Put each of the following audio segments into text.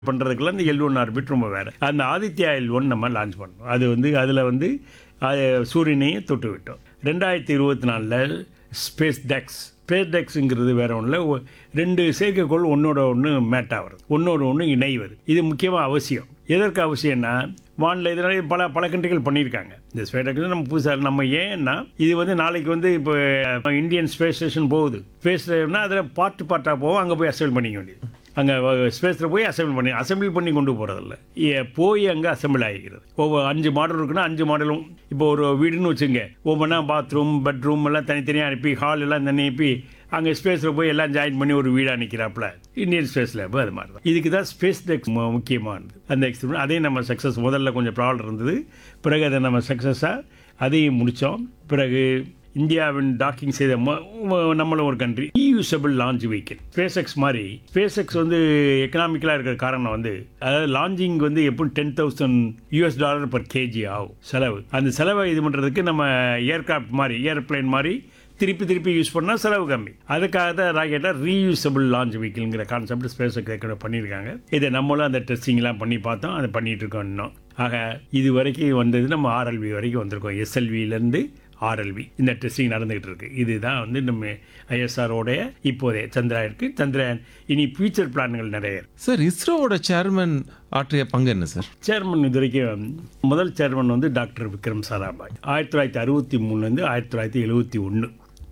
பண்ணுறதுக்குலாம் இந்த L one orbit ரொம்ப வேறு அந்த ஆதித்யா எல் ஒன் நம்ம லான்ச் பண்ணோம் அது வந்து அதில் வந்து அது சூரியனையும் தொட்டு விட்டோம் ரெண்டாயிரத்தி இருபத்தி நாலில் ஸ்பேஸ் டெக்ஸ் ஸ்பேஸ் டெக்ஸுங்கிறது வேற ஒன்றில் ரெண்டு செயற்கைக்கோள் ஒன்றோட ஒன்று மேட் ஆகிறது ஒன்றோட ஒன்று இணைவது இது முக்கியமாக அவசியம் எதற்கு அவசியம்னா வானில் இதனால பல பல கண்ட்ரிகள் பண்ணியிருக்காங்க இந்த ஸ்பேஸ் டெக்ஸ் நம்ம புதுசாக நம்ம ஏன்னா இது வந்து நாளைக்கு வந்து இப்போ இந்தியன் ஸ்பேஸ் ஸ்டேஷன் போகுது ஸ்பேஸ் அதில் பார்ட்டு பார்ட்டாக போகும் அங்கே போய் அசைல் பண்ணிக்க வேண்டியது அங்கே ஸ்பேஸில் போய் அசெம்பிள் பண்ணி அசெம்பிள் பண்ணி கொண்டு போகிறதில்ல போய் அங்கே அசெம்பிள் ஆகிக்கிறது ஒவ்வொரு அஞ்சு மாடல் இருக்குன்னா அஞ்சு மாடலும் இப்போ ஒரு வீடுன்னு வச்சுங்க ஒவ்வொன்றா பாத்ரூம் பெட்ரூம் எல்லாம் தனித்தனியாக அனுப்பி ஹால் எல்லாம் தனி அனுப்பி அங்கே ஸ்பேஸில் போய் எல்லாம் ஜாயின் பண்ணி ஒரு வீடாக நிற்கிறாப்புல இந்தியன் ஸ்பேஸ் லேப் அது மாதிரி தான் இதுக்கு தான் ஸ்பேஸ் டெக்ஸ் முக்கியமானது அந்த எக்ஸ்பிரிமெண்ட் அதையும் நம்ம சக்ஸஸ் முதல்ல கொஞ்சம் ப்ராப்ளம் இருந்தது பிறகு அதை நம்ம சக்ஸஸாக அதையும் முடித்தோம் பிறகு இந்தியாவின் டாக்கிங் செய்த ம- ம- நம்மளும் ஒரு country reusable launch vehicle SpaceX மாதிரி ஸ்பேஸ் எக்ஸ் வந்து எக்கனாமிக்கலாக இருக்கிற காரணம் வந்து அதாவது லான்ச்சிங் வந்து எப்படி ten thousand US dollar per KG ஆகும் செலவு அந்த செலவை இது பண்ணுறதுக்கு நம்ம ஏர்கிராஃப்ட் மாதிரி ஏர்பிளைன் மாதிரி திருப்பி திருப்பி யூஸ் பண்ணால் செலவு கம்மி அதுக்காக தான் ராக்கெட்டில் ரீயூசபிள் லான்ச் வெஹிக்கிள்ங்கிற கான்செப்ட் ஸ்பேஸ் எக்ஸ் பண்ணியிருக்காங்க இதை நம்மளும் அந்த டெஸ்டிங்லாம் பண்ணி பார்த்தோம் அதை பண்ணிட்டு இருக்கோம் இன்னும் ஆக இது வரைக்கும் வந்தது நம்ம ஆர்எல்வி வரைக்கும் வந்திருக்கோம் எஸ்எல்விலேருந்து ஆர்எல்வி இந்த டெஸ்டிங் நடந்துகிட்டு இருக்கு இதுதான் வந்து நம்ம ஐஎஸ்ஆரோடைய இப்போதைய சந்திராயனுக்கு சந்திரயான் இனி ஃபியூச்சர் பிளான்கள் நிறைய இருக்கு சார் இஸ்ரோவோட சேர்மன் ஆற்றிய பங்கு என்ன சார் சேர்மன் இது வரைக்கும் முதல் சேர்மன் வந்து டாக்டர் விக்ரம் சாராபாய் ஆயிரத்தி தொள்ளாயிரத்தி அறுபத்தி மூணுலேருந்து ஆயிரத்தி தொள்ளாயிரத்தி எழுபத்தி ஒன்று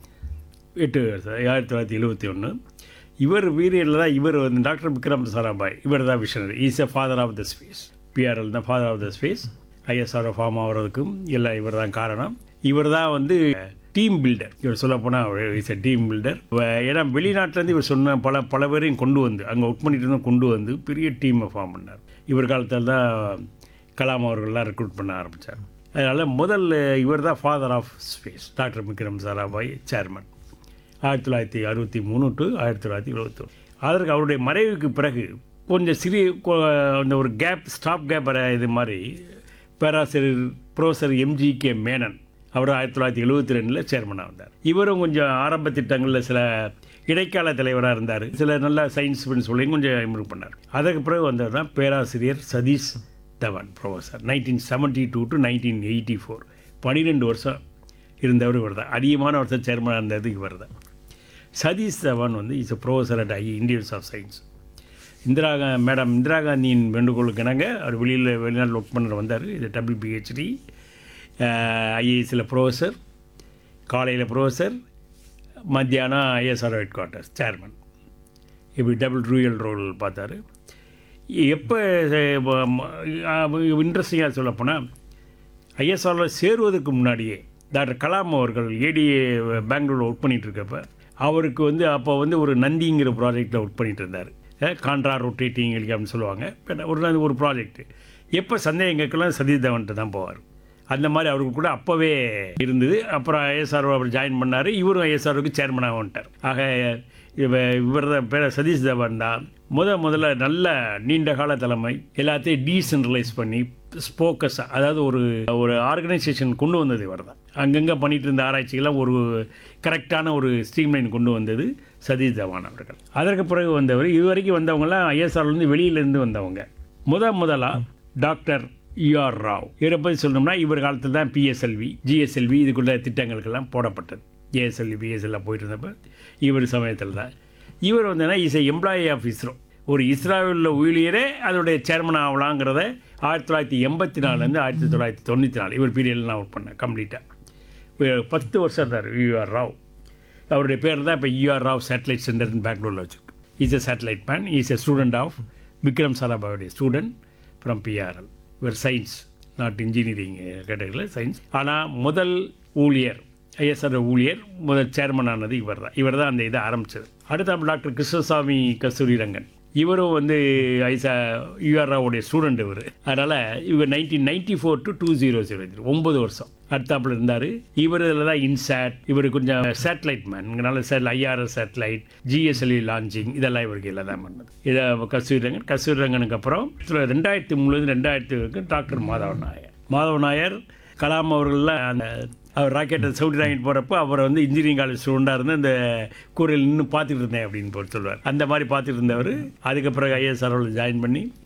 எட்டு வருஷம் ஆயிரத்தி தொள்ளாயிரத்தி எழுபத்தி ஒன்று இவர் வீரியரில் தான் இவர் வந்து டாக்டர் விக்ரம் சாராபாய் இவர் தான் visionary is a father of the space PRL தான் father of the space ISR form ஆகிறதுக்கும் எல்லாம் இவர் தான் காரணம் இவர் தான் வந்து டீம் பில்டர் இவர் சொல்ல போனால் இஸ் எ டீம் பில்டர் ஏன்னா வெளிநாட்டிலேருந்து இவர் சொன்ன பல பல பேரையும் கொண்டு வந்து அங்கே ஒர்க் பண்ணிட்டு இருந்தோம் கொண்டு வந்து பெரிய டீமை ஃபார்ம் பண்ணார் இவர் காலத்தில் தான் கலாம் அவர்கள்லாம் ரெக்ரூட் பண்ண ஆரம்பித்தார் அதனால் முதல் இவர் தான் father of space doctor Vikram Sarabhai chairman ஆயிரத்தி தொள்ளாயிரத்தி அறுபத்தி மூணு டு ஆயிரத்தி தொள்ளாயிரத்தி எழுபத்தி ஒன்று அதற்கு அவருடைய மறைவுக்கு பிறகு கொஞ்சம் சிறிய கொ- அந்த ஒரு கேப் ஸ்டாப் கேப் இது மாதிரி பேராசிரியர் ப்ரொஃபசர் எம்ஜி கே மேனன் அவர் ஆயிரத்தி தொள்ளாயிரத்தி எழுபத்தி ரெண்டில் சேர்மனாக வந்தார் இவரும் கொஞ்சம் ஆரம்ப திட்டங்களில் சில இடைக்கால தலைவராக இருந்தார் சில நல்ல சயின்ஸ் சொல்லியும் கொஞ்சம் இம்ப்ரூவ் பண்ணார் அதற்கு பிறகு வந்தவர் தான் பேராசிரியர் Satish Dhawan professor nineteen seventy two to nineteen eighty four பன்னிரெண்டு வருஷம் இருந்தவர் இவர் தான் அதிகமான வருஷம் சேர்மனாக இருந்தது இவர் தான் சதீஷ் தவான் வந்து is a professor at I Indians of science Indira கா மேடம் இந்திரா காந்தியின் வேண்டுகோளுக்கு இணங்க அவர் வெளியில் வெளிநாட்டில் ஒர்க் பண்ண வந்தார் இது டபுள் பிஹெச்டி ஐஏஎஸில் ப்ரொஃபஸர் காலையில் ப்ரொஃபஸர் மத்தியானம் ஐஎஸ்ஆர் ஹெட் குவார்ட்டர்ஸ் சேர்மன் இப்படி டபுள் ரூயல் ரோல் பார்த்தாரு எப்போ இன்ட்ரெஸ்டிங்காக சொல்லப்போனால் ஐஎஸ்ஆரில் சேருவதற்கு முன்னாடியே டாக்டர் கலாம் அவர்கள் ஏடிஏ பெங்களூரில் ஒர்க் பண்ணிட்டு இருக்கப்ப அவருக்கு வந்து அப்போ வந்து ஒரு நந்திங்கிற ப்ராஜெக்டில் ஒர்க் பண்ணிட்டு இருந்தார் கான்ட்ரா ரொட்டேட்டிங் அப்படின்னு சொல்லுவாங்க but ஒரு நாள் ஒரு ப்ராஜெக்ட் எப்போ சந்தேகம் கேட்கலாம் சதீஷ் தவன்ட்டு தான் போவார் அந்த மாதிரி அவருக்கு கூட அப்போவே இருந்தது அப்புறம் ஐஎஸ்ஆர் அவர் ஜாயின் பண்ணார் இவரும் ஐஎஸ்ஆருக்கு சேர்மனாக வந்துட்டார் ஆக இவ இவர் தான் பேர் சதீஷ் தவான் தான் முத முதல்ல நல்ல நீண்ட கால தலைமை எல்லாத்தையும் டீசென்ட்ரலைஸ் பண்ணி ஸ்போக்கஸ் அதாவது ஒரு ஒரு ஆர்கனைசேஷன் கொண்டு வந்தது இவர் தான் அங்கங்கே பண்ணிட்டு இருந்த ஆராய்ச்சிகள்லாம் ஒரு கரெக்டான ஒரு ஸ்ட்ரீம்லைன் கொண்டு வந்தது சதீஷ் தவான் அவர்கள் அதற்கு பிறகு வந்தவர் இதுவரைக்கும் வந்தவங்கலாம் ஐஎஸ்ஆர்லேருந்து வெளியிலேருந்து வந்தவங்க முத முதலாக டாக்டர் யூஆர் ராவ் இவரை பற்றி சொல்லணும்னா இவர் காலத்தில் தான் பிஎஸ்எல்வி ஜிஎஸ்எல்வி இதுக்குள்ள திட்டங்களுக்கெல்லாம் போடப்பட்டது ஜேஎஸ்எல்வி பிஎஸ்எல்லாம் போயிட்டு இருந்தப்ப இவர் சமயத்தில் தான் இவர் வந்து இஸ் எம்ப்ளாயி ஆஃப் இஸ்ரோ ஒரு இஸ்ராவில் ஊழியரே அதோடைய சேர்மன் ஆகலாங்கிறத ஆயிரத்தி தொள்ளாயிரத்தி எண்பத்தி நாலுலேருந்து ஆயிரத்தி தொள்ளாயிரத்தி தொண்ணூற்றி நாலு இவர் பீரியடில் நான் ஒர்க் பண்ணேன் கம்ப்ளீட்டாக பத்து வருஷம் இருந்தார் யூஆர் ராவ் அவருடைய பேர் தான் இப்போ யூஆர் ராவ் சேட்டலைட் சென்டர்னு பெங்களூரில் வச்சுருக்கு is a satellite man is a student of Vikram சாராபாவுடைய ஸ்டூடெண்ட் ஃப்ரம் பிஆர்எல் இவர் சயின்ஸ் நாட் இன்ஜினியரிங் கேட்டகரியில் சயின்ஸ் ஆனால் முதல் ஊழியர் ஐஎஸ்ஆர் ஊழியர் முதல் சேர்மன் ஆனது இவர் தான் இவர் தான் அந்த இதை ஆரம்பித்தது அடுத்த டாக்டர் கிருஷ்ணசாமி கஸ்தூரி ரங்கன் இவரும் வந்து ஐசா யூஆர் ராவுடைய ஸ்டூடெண்ட் இவர் அதனால் இவர் nineteen ninety four to two zero zero ஒம்பது வருஷம் அடுத்தாப்புல இருந்தார் இவர் இதில் தான் இன்சாட் இவர் கொஞ்சம் சேட்டலைட் மேன்ங்கனால sat IRS satellite GSLV launching இதெல்லாம் இவருக்கு எல்லாம் தான் பண்ணது இதை கஸ்தூரி ரங்கன் கஸ்தூரி ரங்கனுக்கு அப்புறம் ரெண்டாயிரத்தி மூணுலேருந்து ரெண்டாயிரத்தி வரைக்கும் டாக்டர் மாதவ நாயர் மாதவ நாயர் கலாம் அவர்கள்லாம் அந்த அவர் ராக்கெட்டை சவுடி வாங்கிட்டு போகிறப்போ அவரை வந்து இன்ஜினியரிங் காலேஜ் ஸ்டூடெண்டாக இருந்து அந்த கூரையில் நின்று பார்த்துட்டு இருந்தேன் அப்படின்னு போட்டு சொல்லுவார் அந்த மாதிரி பார்த்துட்டு இருந்தவர் அதுக்கப்புறம் ஐஎஸ்ஆர் ஜாயின் பண்ணி